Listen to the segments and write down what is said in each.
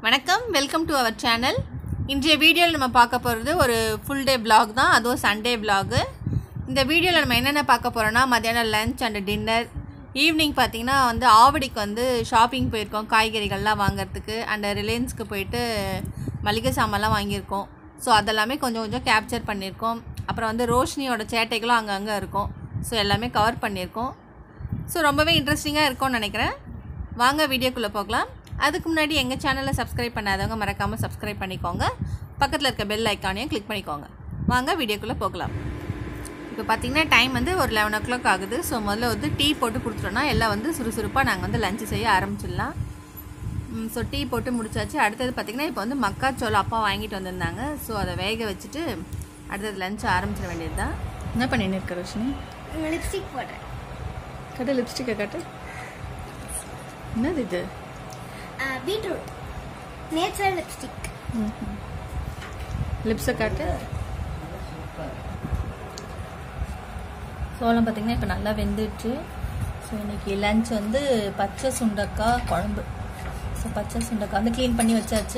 வணக்கம் welcome to our channel இன்றைய வீடியோவில் நம்ம பார்க்க போகிறது ஒரு ஃபுல் டே vlog தான் அதுவும் சண்டே vlog இந்த வீடியோவில் நம்ம என்னென்ன பார்க்க போகிறோன்னா மத்தியானம் லஞ்ச் அண்ட் டின்னர் ஈவினிங் பார்த்தீங்கன்னா வந்து ஆவடிக்கு வந்து ஷாப்பிங் போயிருக்கோம் காய்கறிகள்லாம் வாங்குறதுக்கு அண்ட் ரிலையன்ஸ்க்கு போயிட்டு மளிகை சாமான்லாம் வாங்கியிருக்கோம் ஸோ அதெல்லாமே கொஞ்சம் கொஞ்சம் கேப்சர் பண்ணியிருக்கோம் அப்புறம் வந்து ரோஷினியோட சேட்டைகளும் அங்கங்கே இருக்கும் ஸோ எல்லாமே கவர் பண்ணியிருக்கோம் ஸோ ரொம்பவே இன்ட்ரெஸ்டிங்காக இருக்கும்னு நினைக்கிறேன் வாங்க வீடியோக்குள்ளே போகலாம் அதுக்கு முன்னாடி எங்கள் சேனலை சப்ஸ்கிரைப் பண்ணாதவங்க மறக்காமல் சப்ஸ்கிரைப் பண்ணிக்கோங்க பக்கத்தில் இருக்க பெல் ஐக்கானையும் கிளிக் பண்ணிக்கோங்க வாங்க வீடியோக்குள்ளே போகலாம் இப்போ பார்த்தீங்கன்னா டைம் வந்து ஒரு லெவன் ஓ கிளாக் ஆகுது ஸோ முதல்ல வந்து டீ போட்டு கொடுத்துட்டோன்னா எல்லாம் வந்து சுறுசுறுப்பாக நாங்கள் வந்து லஞ்சு செய்ய ஆரம்பிச்சிடலாம் ஸோ டீ போட்டு முடிச்சாச்சு அடுத்தது பார்த்திங்கன்னா இப்போ வந்து மக்காச்சோளம் அப்பா வாங்கிட்டு வந்திருந்தாங்க ஸோ அதை வேக வச்சுட்டு அடுத்தது லஞ்ச் ஆரம்பிச்சிட வேண்டியது தான் என்ன பண்ணின்னு இருக்க ரோஷினி லிப்ஸ்டிக் போடுறேன் கட்டு லிப்ஸ்டிக்கை கட்டு என்னது இது பீட்ரூட் நேச்சுரல் லிப்ஸ்டிக் லிப்ஸை காட்டு சோளம் பார்த்தீங்கன்னா இப்போ நல்லா வெந்துடுச்சு ஸோ இன்னைக்கு லஞ்ச் வந்து பச்சை சுண்டக்காய் குழம்பு ஸோ பச்சை சுண்டக்காய் வந்து க்ளீன் பண்ணி வச்சாச்சு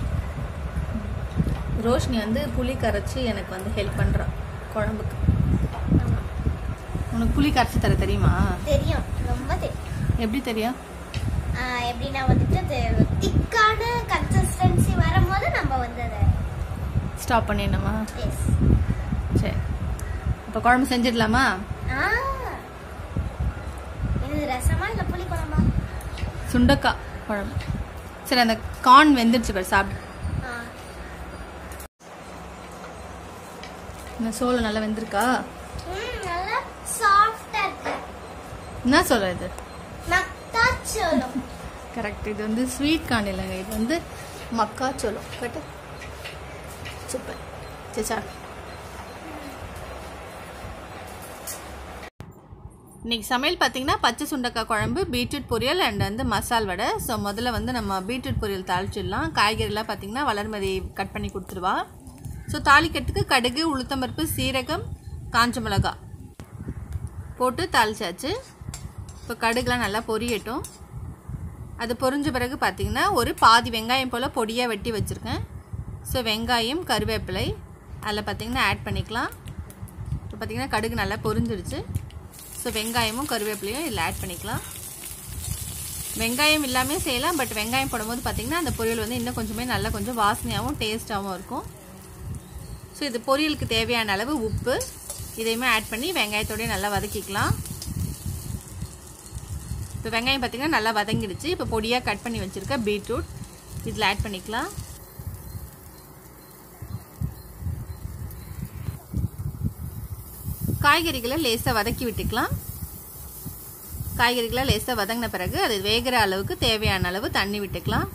ரோஷினி வந்து புளி கரைச்சி எனக்கு வந்து ஹெல்ப் பண்ணுறா குழம்புக்கு உனக்கு புளி கரைச்சி தர தெரியுமா தெரியும் ரொம்ப தெரியும் எப்படி தெரியும் ஆஹ் எப்படின்னா வந்துட்டு அது திக்கான கன்சிஸ்டன்சி வரும்போது நம்ம வந்து அதை ஸ்டாப் பண்ணிடணுமா எஸ் சரி இப்போ குழம்பு செஞ்சிடலாமா ஆ இது ரசமா இல்லை புளி குழம்பா சுண்டக்காய் குழம்பு சரி அந்த கார்ன் வெந்துடுச்சு பாரு சாப்பிடு ஆ இந்த சோளம் நல்லா வெந்திருக்கா ம் நல்லா சாஃப்டா இருக்கு என்ன சொல்ல இது மக்காச்சோளம் கரெக்ட் இது வந்து ஸ்வீட் கார்ன் இல்லைங்க இது வந்து மக்காச்சோளம் கட்டு சூப்பர் சரி சாப்பிடு இன்னைக்கு சமையல் பார்த்தீங்கன்னா பச்சை சுண்டக்காய் குழம்பு பீட்ரூட் பொரியல் அண்ட் வந்து மசால் வடை ஸோ முதல்ல வந்து நம்ம பீட்ரூட் பொரியல் தாளிச்சிடலாம் காய்கறிலாம் பார்த்தீங்கன்னா வளர்மதி கட் பண்ணி கொடுத்துருவா ஸோ தாளிக்கிறதுக்கு கடுகு உளுத்தம்பருப்பு சீரகம் காஞ்ச மிளகா போட்டு தாளிச்சாச்சு இப்போ கடுகுலாம் நல்லா பொரியட்டும் அது பொரிஞ்ச பிறகு பார்த்தீங்கன்னா ஒரு பாதி வெங்காயம் போல் பொடியாக வெட்டி வச்சுருக்கேன் ஸோ வெங்காயம் கருவேப்பிலை அதில் பார்த்தீங்கன்னா ஆட் பண்ணிக்கலாம் இப்போ பார்த்தீங்கன்னா கடுகு நல்லா பொரிஞ்சிடுச்சு ஸோ வெங்காயமும் கருவேப்பிலையும் இதில் ஆட் பண்ணிக்கலாம் வெங்காயம் இல்லாமல் செய்யலாம் பட் வெங்காயம் போடும்போது பார்த்தீங்கன்னா அந்த பொரியல் வந்து இன்னும் கொஞ்சமே நல்லா கொஞ்சம் வாசனையாகவும் டேஸ்ட்டாகவும் இருக்கும் ஸோ இது பொரியலுக்கு தேவையான அளவு உப்பு இதையுமே ஆட் பண்ணி வெங்காயத்தோடய நல்லா வதக்கிக்கலாம் இப்போ வெங்காயம் பார்த்தீங்கன்னா நல்லா வதங்கிடுச்சு இப்போ பொடியாக கட் பண்ணி வச்சுருக்க பீட்ரூட் இதில் ஆட் பண்ணிக்கலாம் காய்கறிகளை லேசாக வதக்கி விட்டுக்கலாம் காய்கறிகளை லேசாக வதங்கின பிறகு அது வேகிற அளவுக்கு தேவையான அளவு தண்ணி விட்டுக்கலாம்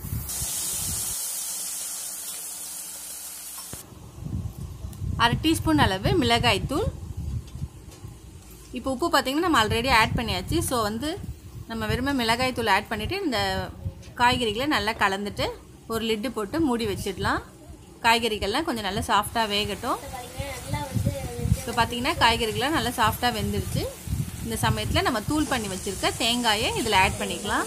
அரை டீஸ்பூன் அளவு மிளகாய்த்தூள் இப்போ உப்பு பார்த்தீங்கன்னா நம்ம ஆல்ரெடி ஆட் பண்ணியாச்சு ஸோ வந்து நம்ம வெறுமை மிளகாய் தூள் ஆட் பண்ணிவிட்டு இந்த காய்கறிகளை நல்லா கலந்துட்டு ஒரு லிட்டு போட்டு மூடி வச்சிடலாம் காய்கறிகள்லாம் கொஞ்சம் நல்லா சாஃப்டாக வேகட்டும் நல்லா வந்து இப்போ பார்த்தீங்கன்னா காய்கறிகள்லாம் நல்லா சாஃப்டாக வெந்துருச்சு இந்த சமயத்தில் நம்ம தூள் பண்ணி வச்சுருக்க தேங்காயை இதில் ஆட் பண்ணிக்கலாம்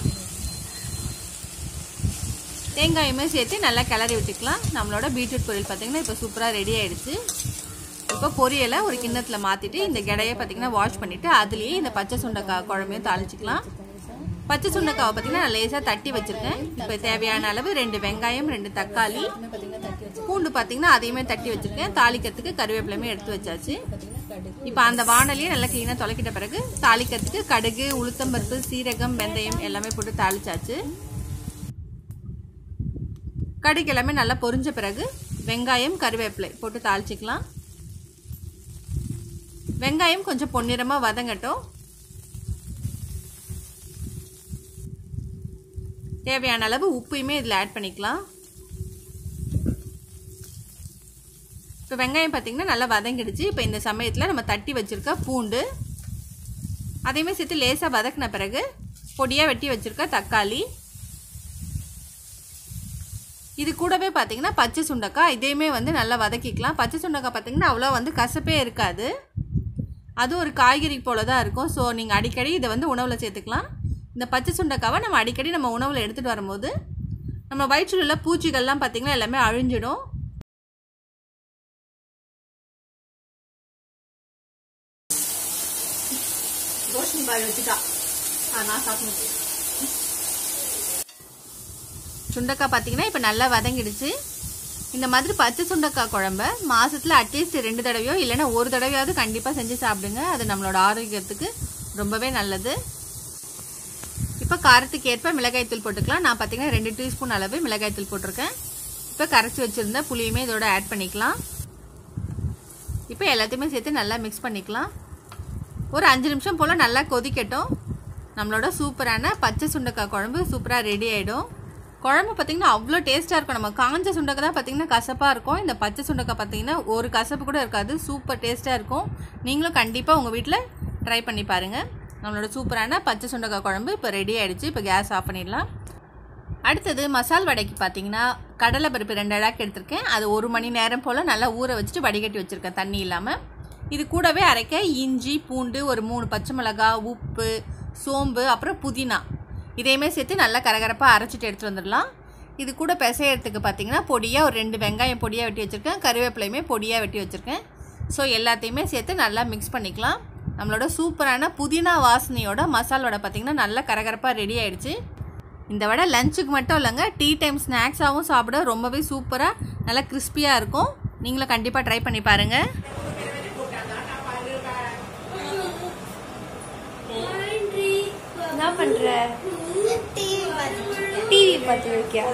தேங்காயுமே சேர்த்து நல்லா கிளறி விட்டுக்கலாம் நம்மளோட பீட்ரூட் பொரியல் பார்த்தீங்கன்னா இப்போ சூப்பராக ரெடி ஆயிடுச்சு இப்போ பொரியலை ஒரு கிண்ணத்தில் மாற்றிட்டு இந்த கெடையை பார்த்தீங்கன்னா வாஷ் பண்ணிவிட்டு அதுலேயே இந்த பச்சை சுண்டைக்காய் குழம்பையும் தாளிச்சிக்கலாம் பச்சை சுண்டைக்காவை பார்த்தீங்கன்னா நான் லேசாக தட்டி வச்சுருக்கேன் இப்போ தேவையான அளவு ரெண்டு வெங்காயம் ரெண்டு தக்காளி பூண்டு பார்த்தீங்கன்னா அதையுமே தட்டி வச்சுருக்கேன் தாளிக்கிறதுக்கு கருவேப்பிலையுமே எடுத்து வச்சாச்சு இப்போ அந்த வானலையும் நல்லா க்ளீனாக தொலைக்கிட்ட பிறகு தாளிக்கிறதுக்கு கடுகு உளுத்தம்பருப்பு சீரகம் வெந்தயம் எல்லாமே போட்டு தாளிச்சாச்சு கடுகு எல்லாமே நல்லா பொரிஞ்ச பிறகு வெங்காயம் கருவேப்பிலை போட்டு தாளிச்சிக்கலாம் வெங்காயம் கொஞ்சம் பொன்னிறமாக வதங்கட்டும் தேவையான அளவு உப்பையுமே இதில் ஆட் பண்ணிக்கலாம் இப்போ வெங்காயம் பார்த்தீங்கன்னா நல்லா வதங்கிடுச்சு இப்போ இந்த சமயத்தில் நம்ம தட்டி வச்சுருக்க பூண்டு அதையுமே சேர்த்து லேசாக வதக்கின பிறகு பொடியாக வெட்டி வச்சுருக்க தக்காளி இது கூடவே பார்த்தீங்கன்னா பச்சை சுண்டக்காய் இதையுமே வந்து நல்லா வதக்கிக்கலாம் பச்சை சுண்டக்காய் பார்த்தீங்கன்னா அவ்வளோ வந்து கசப்பே இருக்காது அது ஒரு காய்கறி போல தான் இருக்கும் ஸோ நீங்கள் அடிக்கடி இதை வந்து உணவில் சேர்த்துக்கலாம் இந்த பச்சை சுண்டைக்காவை நம்ம அடிக்கடி நம்ம உணவில் எடுத்துகிட்டு வரும்போது நம்ம வயிற்றில் உள்ள பூச்சிகள்லாம் பார்த்திங்கன்னா எல்லாமே அழிஞ்சிடும் ரோஷினி பாய் வச்சுட்டா ஆ நான் சாப்பிட்டு சுண்டக்காய் பார்த்தீங்கன்னா இப்போ நல்லா வதங்கிடுச்சு இந்த மாதிரி பச்சை சுண்டக்காய் குழம்ப மாசத்துல அட்லீஸ்ட் ரெண்டு தடவையோ இல்லைன்னா ஒரு தடவையாவது கண்டிப்பாக செஞ்சு சாப்பிடுங்க அது நம்மளோட ஆரோக்கியத்துக்கு ரொம்பவே நல்லது இப்போ காரத்துக்கு ஏற்ப மிளகாய்த்தூள் போட்டுக்கலாம் நான் பார்த்தீங்கன்னா ரெண்டு டீஸ்பூன் அளவு மிளகாய்த்தூள் போட்டிருக்கேன் இப்போ கரைச்சி வச்சுருந்த புளியுமே இதோட ஆட் பண்ணிக்கலாம் இப்போ எல்லாத்தையுமே சேர்த்து நல்லா மிக்ஸ் பண்ணிக்கலாம் ஒரு அஞ்சு நிமிஷம் போல் நல்லா கொதிக்கட்டும் நம்மளோட சூப்பரான பச்சை சுண்டக்காய் குழம்பு சூப்பராக ரெடி ஆகிடும் குழம்பு பார்த்திங்கன்னா அவ்வளோ டேஸ்ட்டாக இருக்கும் நம்ம காஞ்ச சுண்டக்காய் தான் பார்த்திங்கன்னா கசப்பாக இருக்கும் இந்த பச்சை சுண்டக்காய் பார்த்திங்கன்னா ஒரு கசப்பு கூட இருக்காது சூப்பர் டேஸ்ட்டாக இருக்கும் நீங்களும் கண்டிப்பாக உங்கள் வீட்டில் ட்ரை பண்ணி பாருங்கள் நம்மளோட சூப்பரான பச்சை சுண்டக்காய் குழம்பு இப்போ ரெடி ஆகிடுச்சு இப்போ கேஸ் ஆஃப் பண்ணிடலாம் அடுத்தது மசால் வடைக்கு பார்த்தீங்கன்னா கடலை பருப்பு ரெண்டு அழாக்கு எடுத்திருக்கேன் அது ஒரு மணி நேரம் போல் நல்லா ஊற வச்சுட்டு வடிகட்டி வச்சுருக்கேன் தண்ணி இல்லாமல் இது கூடவே அரைக்க இஞ்சி பூண்டு ஒரு மூணு பச்சை மிளகா உப்பு சோம்பு அப்புறம் புதினா இதையுமே சேர்த்து நல்லா கரகரப்பாக அரைச்சிட்டு எடுத்துகிட்டு வந்துடலாம் இது கூட பிசையறதுக்கு பார்த்தீங்கன்னா பொடியாக ஒரு ரெண்டு வெங்காயம் பொடியாக வெட்டி வச்சுருக்கேன் கருவேப்பிலையுமே பொடியாக வெட்டி வச்சுருக்கேன் ஸோ எல்லாத்தையுமே சேர்த்து நல்லா மிக்ஸ் பண்ணிக்கலாம் நம்மளோட சூப்பரான புதினா வாசனையோட மசால் வடை பார்த்திங்கன்னா நல்லா கரகரப்பாக ரெடி ஆயிடுச்சு இந்த வடை லஞ்சுக்கு மட்டும் இல்லைங்க டீ டைம் ஸ்நாக்ஸாகவும் சாப்பிட ரொம்பவே சூப்பராக நல்லா கிறிஸ்பியாக இருக்கும் நீங்களும் கண்டிப்பாக ட்ரை பண்ணி பாருங்கள் என்ன பண்ற டிவி பார்த்துட்டு டிவி பார்த்து வைக்கியா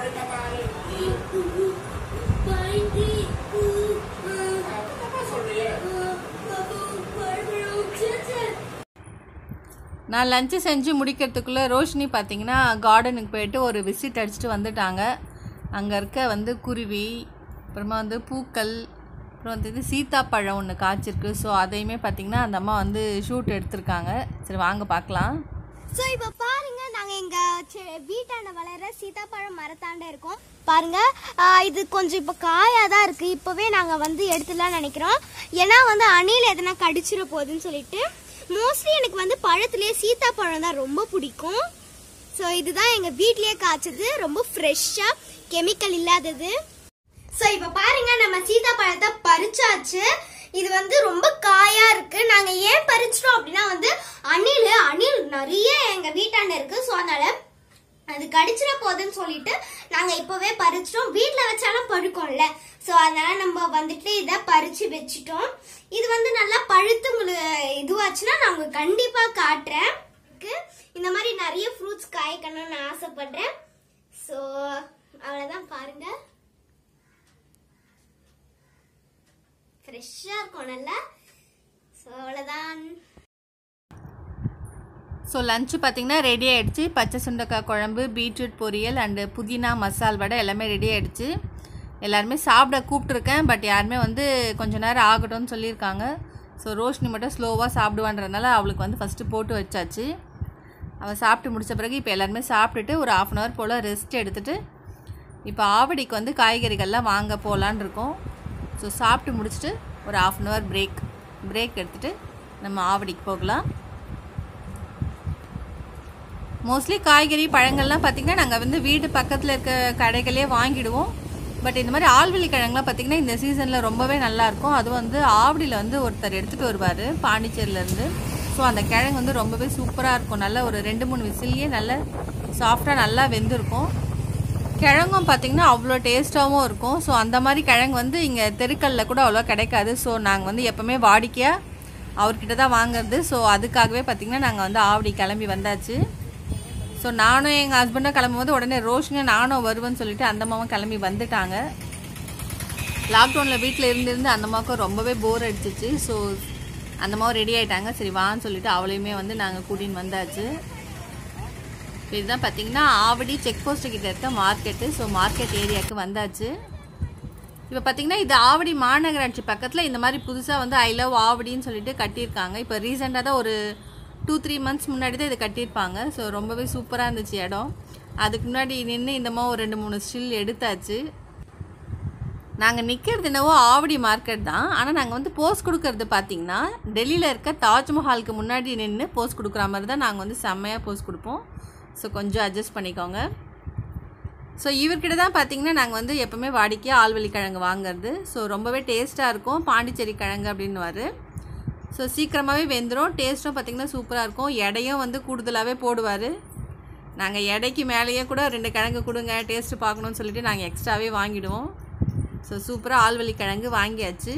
நான் லஞ்சு செஞ்சு முடிக்கிறதுக்குள்ளே ரோஷினி பார்த்தீங்கன்னா கார்டனுக்கு போயிட்டு ஒரு விசிட் அடிச்சுட்டு வந்துட்டாங்க அங்கே இருக்க வந்து குருவி அப்புறமா வந்து பூக்கள் அப்புறம் வந்து இது சீத்தாப்பழம் ஒன்று காய்ச்சிருக்கு ஸோ அதையுமே பார்த்தீங்கன்னா அந்த அம்மா வந்து ஷூட் எடுத்திருக்காங்க சரி வாங்க பார்க்கலாம் ஸோ இப்போ பாருங்க நாங்கள் எங்க செ- வீட்டாண்ட வளர சீதாப்பழம் மரத்தாண்ட இருக்கோம் பாருங்க ஆ, இது கொஞ்சம் இப்போ காயாக தான் இருக்கு இப்போவே நாங்கள் வந்து எடுத்துலாம் நினைக்கிறோம் ஏன்னா வந்து அணில் எதனா கடிச்சிட போகுதுன்னு சொல்லிட்டு மோஸ்ட்லி எனக்கு வந்து பழத்துலேயே சீத்தாப்பழம் தான் ரொம்ப பிடிக்கும் ஸோ இதுதான் எங்கள் வீட்லயே காய்ச்சது ரொம்ப ஃப்ரெஷ்ஷாக கெமிக்கல் இல்லாதது ஸோ இப்போ பாருங்க நம்ம சீதாப்பழத்தை பறிச்சாச்சு இது வந்து ரொம்ப காயா இருக்கு நாங்க ஏன் பறிச்சிட்டோம் அப்படின்னா வந்து அணில் அணில் நிறைய எங்க வீட்டாண்ட இருக்கு ஸோ அதனால அது கடிச்சிட போகுதுன்னு சொல்லிட்டு நாங்க இப்பவே பறிச்சிட்டோம் வீட்ல வச்சாலும் பழுக்கும்ல ஸோ அதனால நம்ம வந்துட்டு இதை பறிச்சு வச்சுட்டோம் இது வந்து நல்லா பழுத்து உங்களுக்கு இதுவாச்சுன்னா நான் உங்களுக்கு கண்டிப்பா காட்டுறேன் இந்த மாதிரி நிறைய ஃப்ரூட்ஸ் காய்க்கணும்னு நான் ஆசைப்படுறேன் ஸோ அவ்வளோதான் பாருங்க ஃப்ரெஷ்ஷாக இருக்கும் நல்லா ஸோ அவ்வளோதான் ஸோ லஞ்சு பார்த்தீங்கன்னா ரெடி ஆயிடுச்சு பச்சை சுண்டக்காய் குழம்பு பீட்ரூட் பொரியல் அண்டு புதினா மசால் வடை எல்லாமே ரெடி ஆயிடுச்சு எல்லாருமே சாப்பிட கூப்பிட்ருக்கேன் பட் யாருமே வந்து கொஞ்ச நேரம் ஆகட்டும்னு சொல்லியிருக்காங்க ஸோ ரோஷினி மட்டும் ஸ்லோவாக சாப்பிடுவான்றதுனால அவளுக்கு வந்து ஃபஸ்ட்டு போட்டு வச்சாச்சு அவள் சாப்பிட்டு முடிச்ச பிறகு இப்போ எல்லாருமே சாப்பிட்டுட்டு ஒரு ஆஃப் அன் ஹவர் போல் ரெஸ்ட் எடுத்துட்டு இப்போ ஆவடிக்கு வந்து காய்கறிகள்லாம் வாங்க போகலான்னு இருக்கோம் ஸோ சாப்பிட்டு முடிச்சுட்டு ஒரு half an hour break break எடுத்துகிட்டு நம்ம ஆவடிக்கு போகலாம் மோஸ்ட்லி காய்கறி பழங்கள்லாம் பார்த்திங்கன்னா நாங்கள் வந்து வீடு பக்கத்தில் இருக்க கடைகளே வாங்கிடுவோம் பட் இந்த மாதிரி ஆழ்வெளி கிழங்குலாம் பார்த்திங்கன்னா இந்த சீசனில் ரொம்பவே நல்லாயிருக்கும் அதுவும் வந்து ஆவடியில் வந்து ஒருத்தர் எடுத்துகிட்டு வருவார் பாண்டிச்சேரியிலேருந்து ஸோ அந்த கிழங்கு வந்து ரொம்பவே சூப்பராக இருக்கும் நல்ல ஒரு ரெண்டு மூணு விசில்லையே நல்ல சாஃப்டாக நல்லா வெந்திருக்கும் கிழங்கும் பார்த்திங்கன்னா அவ்வளோ டேஸ்ட்டாகவும் இருக்கும் ஸோ அந்த மாதிரி கிழங்கு வந்து இங்கே தெருக்கல்ல கூட அவ்வளோ கிடைக்காது ஸோ நாங்கள் வந்து எப்போவுமே வாடிக்கையாக அவர்கிட்ட தான் வாங்குறது ஸோ அதுக்காகவே பார்த்திங்கன்னா நாங்கள் வந்து ஆவடி கிளம்பி வந்தாச்சு ஸோ நானும் எங்கள் ஹஸ்பண்டும் கிளம்பும்போது உடனே ரோஷினியும் நானும் வருவேன்னு சொல்லிட்டு அந்த அம்மாவும் கிளம்பி வந்துட்டாங்க லாக்டவுனில் வீட்டில் இருந்திருந்து அந்த அம்மாவுக்கும் ரொம்பவே போர் அடிச்சிச்சு ஸோ அந்த அம்மாவும் ரெடி ஆயிட்டாங்க சரி வான்னு சொல்லிட்டு அவளையுமே வந்து நாங்கள் கூட்டின்னு வந்தாச்சு இப்போ இதுதான் பார்த்தீங்கன்னா ஆவடி செக் போஸ்ட் கிட்ட இருக்க மார்க்கெட்டு ஸோ மார்க்கெட் ஏரியாவுக்கு வந்தாச்சு இப்போ பார்த்தீங்கன்னா இது ஆவடி மாநகராட்சி பக்கத்தில் இந்த மாதிரி புதுசாக வந்து ஐ லவ் ஆவடின்னு சொல்லிட்டு கட்டியிருக்காங்க இப்போ ரீசெண்டாக தான் ஒரு டூ த்ரீ மந்த்ஸ் முன்னாடி தான் இது கட்டியிருப்பாங்க ஸோ ரொம்பவே சூப்பராக இருந்துச்சு இடம் அதுக்கு முன்னாடி நின்று இந்த மாதிரி ஒரு ரெண்டு மூணு ஸ்டில் எடுத்தாச்சு நாங்கள் நிற்கிறது என்னவோ ஆவடி மார்க்கெட் தான் ஆனால் நாங்கள் வந்து போஸ்ட் கொடுக்கறது பார்த்தீங்கன்னா டெல்லியில் இருக்க தாஜ்மஹாலுக்கு முன்னாடி நின்று போஸ்ட் கொடுக்குற மாதிரி தான் நாங்கள் வந்து செம்மையாக போஸ்ட் கொடுப்போம் ஸோ கொஞ்சம் அட்ஜஸ்ட் பண்ணிக்கோங்க ஸோ இவர்கிட்ட தான் பார்த்தீங்கன்னா நாங்கள் வந்து எப்போவுமே வாடிக்கையாக ஆழ்வள்ளி கிழங்கு வாங்குறது ஸோ ரொம்பவே டேஸ்ட்டாக இருக்கும் பாண்டிச்சேரி கிழங்கு அப்படின்னுவார் ஸோ சீக்கிரமாகவே வெந்துடும் டேஸ்ட்டும் பார்த்திங்கன்னா சூப்பராக இருக்கும் எடையும் வந்து கூடுதலாகவே போடுவார் நாங்கள் எடைக்கு மேலேயே கூட ரெண்டு கிழங்கு கொடுங்க டேஸ்ட்டு பார்க்கணுன்னு சொல்லிட்டு நாங்கள் எக்ஸ்ட்ராவே வாங்கிடுவோம் ஸோ சூப்பராக ஆழ்வள்ளி கிழங்கு வாங்கியாச்சு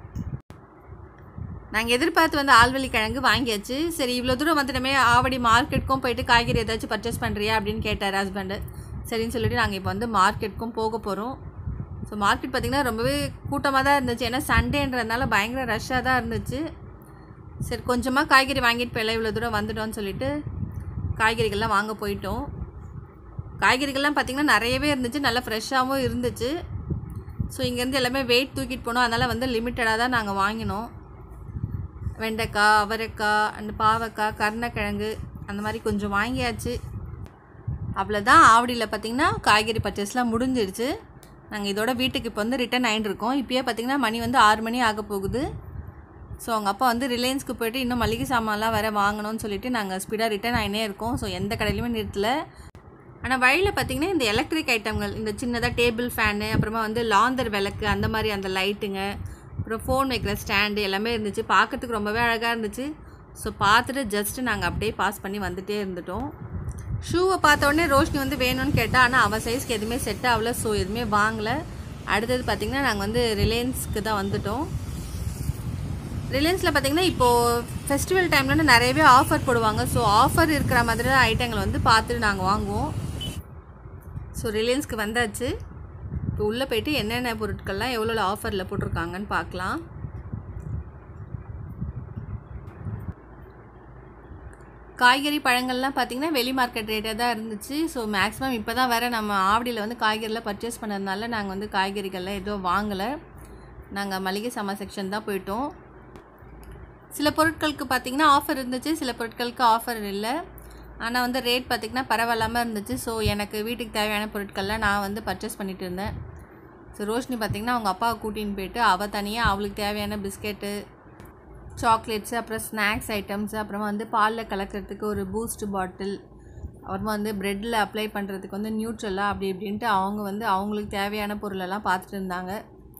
நாங்கள் எதிர்பார்த்து வந்து ஆழ்வள்ளி கிழங்கு வாங்கியாச்சு சரி இவ்வளோ தூரம் வந்துட்டோமே ஆவடி மார்க்கெட்டுக்கும் போயிட்டு காய்கறி ஏதாச்சும் பர்ச்சேஸ் பண்ணுறியா அப்படின்னு கேட்டார் ஹஸ்பண்டு சரின்னு சொல்லிட்டு நாங்கள் இப்போ வந்து மார்க்கெட்டுக்கும் போக போகிறோம் ஸோ மார்க்கெட் பார்த்திங்கன்னா ரொம்பவே கூட்டமாக தான் இருந்துச்சு ஏன்னா சண்டேன்றதுனால பயங்கர ரஷ்ஷாக தான் இருந்துச்சு சரி கொஞ்சமாக காய்கறி வாங்கிட்டு போயில இவ்வளோ தூரம் வந்துட்டோம்னு சொல்லிட்டு காய்கறிகள்லாம் வாங்க போயிட்டோம் காய்கறிகள்லாம் பார்த்திங்கன்னா நிறையவே இருந்துச்சு நல்லா ஃப்ரெஷ்ஷாகவும் இருந்துச்சு ஸோ இங்கேருந்து எல்லாமே வெயிட் தூக்கிட்டு போனோம் அதனால் வந்து லிமிட்டடாக தான் நாங்கள் வாங்கினோம் வெண்டைக்காய் அவரைக்காய் அந்த பாவக்காய் கருணக்கிழங்கு அந்த மாதிரி கொஞ்சம் வாங்கியாச்சு அவ்வளோதான் ஆவடியில் பார்த்திங்கன்னா காய்கறி பர்ச்சேஸ்லாம் முடிஞ்சிடுச்சு நாங்கள் இதோட வீட்டுக்கு இப்போ வந்து ரிட்டன் ஆகிட்டு இருக்கோம் இப்போயே பார்த்திங்கன்னா மணி வந்து ஆறு மணி ஆக போகுது ஸோ அவங்க அப்பா வந்து ரிலையன்ஸ்க்கு போயிட்டு இன்னும் மளிகை சாமான்லாம் வேறு வாங்கணும்னு சொல்லிட்டு நாங்கள் ஸ்பீடாக ரிட்டன் ஆகினே இருக்கோம் ஸோ எந்த கடையிலுமே நிறுத்தலை ஆனால் வழியில் பார்த்திங்கன்னா இந்த எலக்ட்ரிக் ஐட்டங்கள் இந்த சின்னதாக டேபிள் ஃபேனு அப்புறமா வந்து லாந்தர் விளக்கு அந்த மாதிரி அந்த லைட்டுங்க அப்புறம் ஃபோன் வைக்கிற ஸ்டாண்டு எல்லாமே இருந்துச்சு பார்க்கறதுக்கு ரொம்பவே அழகாக இருந்துச்சு ஸோ பார்த்துட்டு ஜஸ்ட்டு நாங்கள் அப்படியே பாஸ் பண்ணி வந்துகிட்டே இருந்துட்டோம் ஷூவை பார்த்த உடனே ரோஷினி வந்து வேணும்னு கேட்டால் ஆனால் அவள் சைஸ்க்கு எதுவுமே செட் ஆகல ஸோ எதுவுமே வாங்கலை அடுத்தது பார்த்திங்கன்னா நாங்கள் வந்து ரிலையன்ஸ்க்கு தான் வந்துட்டோம் ரிலையன்ஸில் பார்த்தீங்கன்னா இப்போது ஃபெஸ்டிவல் டைமில் நிறையவே ஆஃபர் போடுவாங்க ஸோ ஆஃபர் இருக்கிற மாதிரி ஐட்டங்கள் வந்து பார்த்துட்டு நாங்கள் வாங்குவோம் ஸோ ரிலையன்ஸ்க்கு வந்தாச்சு இப்போ உள்ளே போயிட்டு என்னென்ன பொருட்கள்லாம் எவ்வளோ ஆஃபரில் போட்டிருக்காங்கன்னு பார்க்கலாம் காய்கறி பழங்கள்லாம் பார்த்திங்கன்னா வெளி மார்க்கெட் ரேட்டாக தான் இருந்துச்சு ஸோ மேக்ஸிமம் இப்போ தான் வேறு நம்ம ஆவடியில் வந்து காய்கறிலாம் பர்ச்சேஸ் பண்ணதுனால நாங்கள் வந்து காய்கறிகள்லாம் எதுவும் வாங்கலை நாங்கள் மளிகை சாமான் செக்ஷன் தான் போயிட்டோம் சில பொருட்களுக்கு பார்த்திங்கன்னா ஆஃபர் இருந்துச்சு சில பொருட்களுக்கு ஆஃபர் இல்லை ஆனால் வந்து ரேட் பார்த்திங்கன்னா பரவாயில்லாமல் இருந்துச்சு ஸோ எனக்கு வீட்டுக்கு தேவையான பொருட்கள்லாம் நான் வந்து பர்ச்சேஸ் பண்ணிட்டு இருந்தேன் ஸோ ரோஷினி பார்த்திங்கன்னா அவங்க அப்பாவை கூட்டின்னு போயிட்டு அவள் தனியாக அவளுக்கு தேவையான பிஸ்கெட்டு சாக்லேட்ஸு அப்புறம் ஸ்நாக்ஸ் ஐட்டம்ஸ் அப்புறமா வந்து பாலில் கலக்கிறதுக்கு ஒரு பூஸ்ட் பாட்டில் அப்புறமா வந்து ப்ரெட்டில் அப்ளை பண்ணுறதுக்கு வந்து நியூட்ரலாக அப்படி இப்படின்ட்டு அவங்க வந்து அவங்களுக்கு தேவையான பொருளெல்லாம் பார்த்துட்டு இருந்தாங்க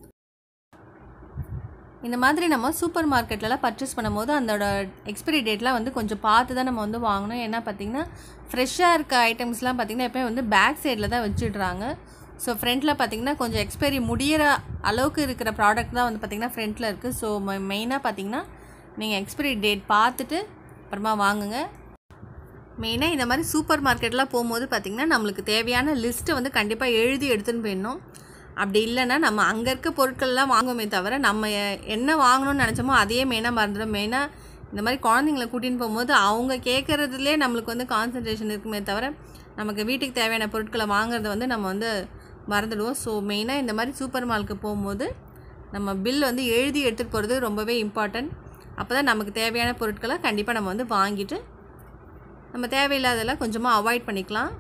இந்த மாதிரி நம்ம சூப்பர் மார்க்கெட்லலாம் பர்ச்சேஸ் பண்ணும்போது அதோட எக்ஸ்பிரி டேட்லாம் வந்து கொஞ்சம் பார்த்து தான் நம்ம வந்து வாங்கணும் ஏன்னா பார்த்திங்கன்னா ஃப்ரெஷ்ஷாக இருக்க ஐட்டம்ஸ்லாம் பார்த்திங்கன்னா எப்போயும் வந்து பேக் சைடில் தான் வச்சுடுறாங்க ஸோ ஃப்ரண்ட்டில் பார்த்திங்கன்னா கொஞ்சம் எக்ஸ்பைரி முடியிற அளவுக்கு இருக்கிற ப்ராடக்ட் தான் வந்து பார்த்திங்கன்னா ஃப்ரண்ட்டில் இருக்குது ஸோ மெயினாக பார்த்திங்கன்னா நீங்கள் எக்ஸ்பிரி டேட் பார்த்துட்டு அப்புறமா வாங்குங்க மெயினாக இந்த மாதிரி சூப்பர் மார்க்கெட்லாம் போகும்போது பார்த்திங்கன்னா நம்மளுக்கு தேவையான லிஸ்ட்டை வந்து கண்டிப்பாக எழுதி எடுத்துன்னு போயிடணும் அப்படி இல்லைன்னா நம்ம அங்கே இருக்க பொருட்கள்லாம் வாங்குவோமே தவிர நம்ம என்ன வாங்கணும்னு நினச்சோமோ அதையே மெயினாக மறந்துடும் மெயினாக இந்த மாதிரி குழந்தைங்கள கூட்டின்னு போகும்போது அவங்க கேட்குறதுலே நம்மளுக்கு வந்து கான்சன்ட்ரேஷன் இருக்குமே தவிர நமக்கு வீட்டுக்கு தேவையான பொருட்களை வாங்குறத வந்து நம்ம வந்து மறந்துடுவோம் ஸோ மெயினாக இந்த மாதிரி சூப்பர் மாலுக்கு போகும்போது நம்ம பில் வந்து எழுதி எடுத்துகிட்டு போகிறது ரொம்பவே இம்பார்ட்டன்ட் அப்போ தான் நமக்கு தேவையான பொருட்களை கண்டிப்பாக நம்ம வந்து வாங்கிட்டு நம்ம தேவையில்லாதெல்லாம் கொஞ்சமாக அவாய்ட் பண்ணிக்கலாம்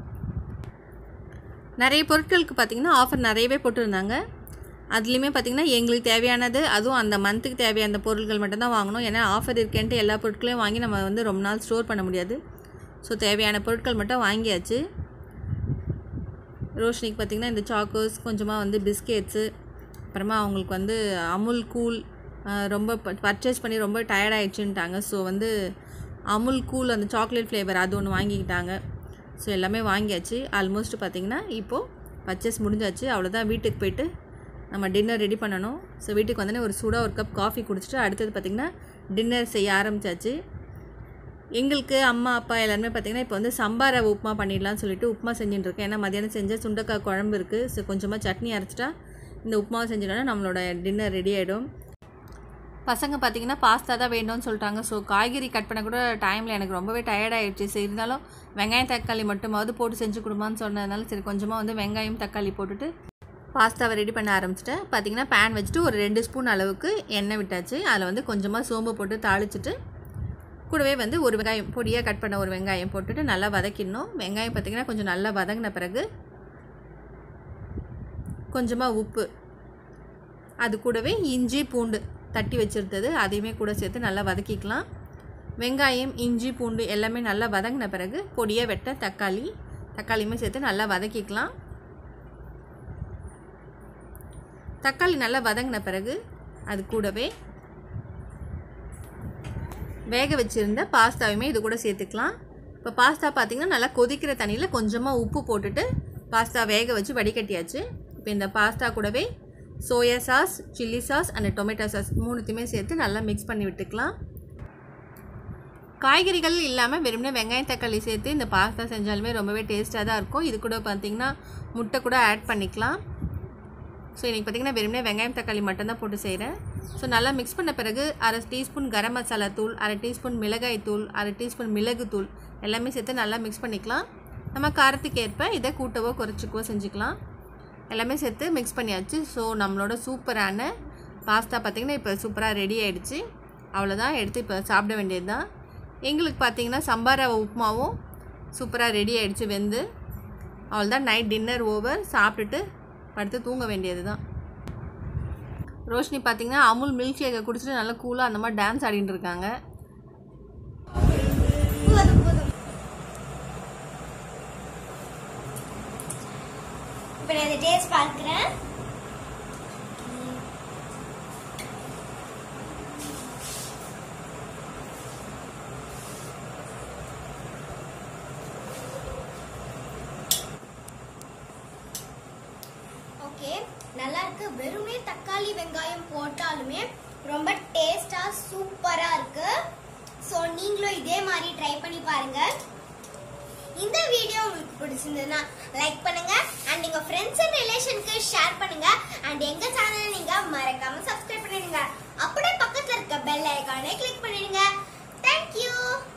நிறைய பொருட்களுக்கு பார்த்திங்கன்னா ஆஃபர் நிறையவே போட்டிருந்தாங்க அதுலேயுமே பார்த்திங்கன்னா எங்களுக்கு தேவையானது அதுவும் அந்த மந்த்துக்கு தேவையான பொருட்கள் மட்டும்தான் வாங்கணும் ஏன்னா ஆஃபர் இருக்கேன்ட்டு எல்லா பொருட்களையும் வாங்கி நம்ம வந்து ரொம்ப நாள் ஸ்டோர் பண்ண முடியாது ஸோ தேவையான பொருட்கள் மட்டும் வாங்கியாச்சு ரோஷினிக்கு பார்த்திங்கன்னா இந்த சாக்கோஸ் கொஞ்சமாக வந்து பிஸ்கெட்ஸு அப்புறமா அவங்களுக்கு வந்து அமுல் கூல் ரொம்ப பர்ச்சேஸ் பண்ணி ரொம்ப டயர்ட் ஆயிடுச்சுன்ட்டாங்க ஸோ வந்து அமுல் கூல் அந்த சாக்லேட் ஃப்ளேவர் அது ஒன்று வாங்கிக்கிட்டாங்க ஸோ எல்லாமே வாங்கியாச்சு ஆல்மோஸ்ட் பார்த்திங்கன்னா இப்போது பர்ச்சேஸ் முடிஞ்சாச்சு அவ்வளோதான் வீட்டுக்கு போயிட்டு நம்ம டின்னர் ரெடி பண்ணணும் ஸோ வீட்டுக்கு வந்தோடனே ஒரு சூடாக ஒரு கப் காஃபி குடிச்சிட்டு அடுத்தது பார்த்திங்கன்னா டின்னர் செய்ய ஆரம்பிச்சாச்சு எங்களுக்கு அம்மா அப்பா எல்லாருமே பார்த்திங்கன்னா இப்போ வந்து சம்பார உப்புமா பண்ணிடலாம்னு சொல்லிட்டு உப்புமா செஞ்சுட்டு இருக்கேன் ஏன்னா மதியானம் செஞ்ச சுண்டக்காய் குழம்பு இருக்குது ஸோ கொஞ்சமாக சட்னி அரைச்சிட்டா இந்த உப்புமாவை செஞ்சிட்டோன்னா நம்மளோட டின்னர் ரெடி ஆகிடும் பசங்க பார்த்தீங்கன்னா பாஸ்தா தான் வேணும்னு சொல்லிட்டாங்க ஸோ காய்கறி கட் பண்ண கூட டைமில் எனக்கு ரொம்பவே டயர்ட் ஆகிடுச்சு சரி இருந்தாலும் வெங்காயம் தக்காளி மட்டுமாவது போட்டு செஞ்சு கொடுமான்னு சொன்னதுனால சரி கொஞ்சமாக வந்து வெங்காயம் தக்காளி போட்டுட்டு பாஸ்தாவை ரெடி பண்ண ஆரம்பிச்சிட்டேன் பார்த்தீங்கன்னா பேன் வச்சுட்டு ஒரு ரெண்டு ஸ்பூன் அளவுக்கு எண்ணெய் விட்டாச்சு அதில் வந்து கொஞ்சமாக சோம்பு போட்டு தாளிச்சிட்டு கூடவே வந்து ஒரு வெங்காயம் பொடியாக கட் பண்ண ஒரு வெங்காயம் போட்டுட்டு நல்லா வதக்கிடணும் வெங்காயம் பார்த்திங்கன்னா கொஞ்சம் நல்லா வதங்கின பிறகு கொஞ்சமாக உப்பு அது கூடவே இஞ்சி பூண்டு தட்டி வச்சுருந்தது அதையுமே கூட சேர்த்து நல்லா வதக்கிக்கலாம் வெங்காயம் இஞ்சி பூண்டு எல்லாமே நல்லா வதங்கின பிறகு பொடியாக வெட்ட தக்காளி தக்காளியுமே சேர்த்து நல்லா வதக்கிக்கலாம் தக்காளி நல்லா வதங்கின பிறகு அது கூடவே வேக வச்சுருந்த பாஸ்தாவையுமே இது கூட சேர்த்துக்கலாம் இப்போ பாஸ்தா பார்த்திங்கன்னா நல்லா கொதிக்கிற தண்ணியில் கொஞ்சமாக உப்பு போட்டுட்டு பாஸ்தா வேக வச்சு வடிகட்டியாச்சு இப்போ இந்த பாஸ்தா கூடவே soya sauce chilli sauce and tomato sauce மூணுத்தையுமே சேர்த்து நல்லா மிக்ஸ் பண்ணி விட்டுக்கலாம் காய்கறிகள் இல்லாமல் வெறுமனே வெங்காயம் தக்காளி சேர்த்து இந்த பாஸ்தா செஞ்சாலுமே ரொம்பவே டேஸ்ட்டாக தான் இருக்கும் இது கூட பார்த்திங்கன்னா முட்டை கூட ஆட் பண்ணிக்கலாம் ஸோ இன்றைக்கி பார்த்திங்கன்னா வெறுமனே வெங்காயம் தக்காளி மட்டும்தான் போட்டு செய்கிறேன் ஸோ நல்லா மிக்ஸ் பண்ண பிறகு அரை டீஸ்பூன் கரம் மசாலா தூள் அரை டீஸ்பூன் மிளகாய் தூள் அரை டீஸ்பூன் மிளகு தூள் எல்லாமே சேர்த்து நல்லா மிக்ஸ் பண்ணிக்கலாம் நம்ம காரத்துக்கு ஏற்ப இதை கூட்டவோ குறைச்சிக்கவோ செஞ்சுக்கலாம் எல்லாமே சேர்த்து மிக்ஸ் பண்ணியாச்சு ஸோ நம்மளோட சூப்பரான பாஸ்தா பார்த்திங்கன்னா இப்போ சூப்பராக ரெடி ஆகிடுச்சு அவ்வளோதான் எடுத்து இப்போ சாப்பிட வேண்டியது தான் எங்களுக்கு பார்த்திங்கன்னா சம்பார் ரவை உப்புமாவும் சூப்பராக ரெடி ஆகிடுச்சு வெந்து அவ்வளோதான் நைட் டின்னர் ஓவர் சாப்பிட்டுட்டு படுத்து தூங்க வேண்டியது தான் ரோஷினி பார்த்தீங்கன்னா அமுல் மில்க் ஷேக்கை குடிச்சிட்டு நல்லா கூலாக அந்த மாதிரி டான்ஸ் ஆடிட்டு இருக்காங்க போதும் போதும் இப்போ நான் இந்த டேஸ்ட் பார்க்குறேன் ஓகே நல்லா இருக்கு வெறுமே தக்காளி வெங்காயம் போட்டாலுமே ரொம்ப டேஸ்டா சூப்பரா இருக்கு ஸோ நீங்களும் இதே மாதிரி ட்ரை பண்ணி பாருங்க இந்த வீடியோ உங்களுக்கு பிடிச்சிருந்ததுன்னா லைக் பண்ணுங்க அண்ட் உங்க ஃப்ரெண்ட்ஸ் அண்ட் ரிலேஷனுக்கு ஷேர் பண்ணுங்க அண்ட் எங்க சேனலை நீங்க மறக்காம சப்ஸ்கிரைப் பண்ணிடுங்க அப்படியே பக்கத்துல இருக்க பெல் ஐகானை கிளிக் பண்ணிடுங்க தேங்க்யூ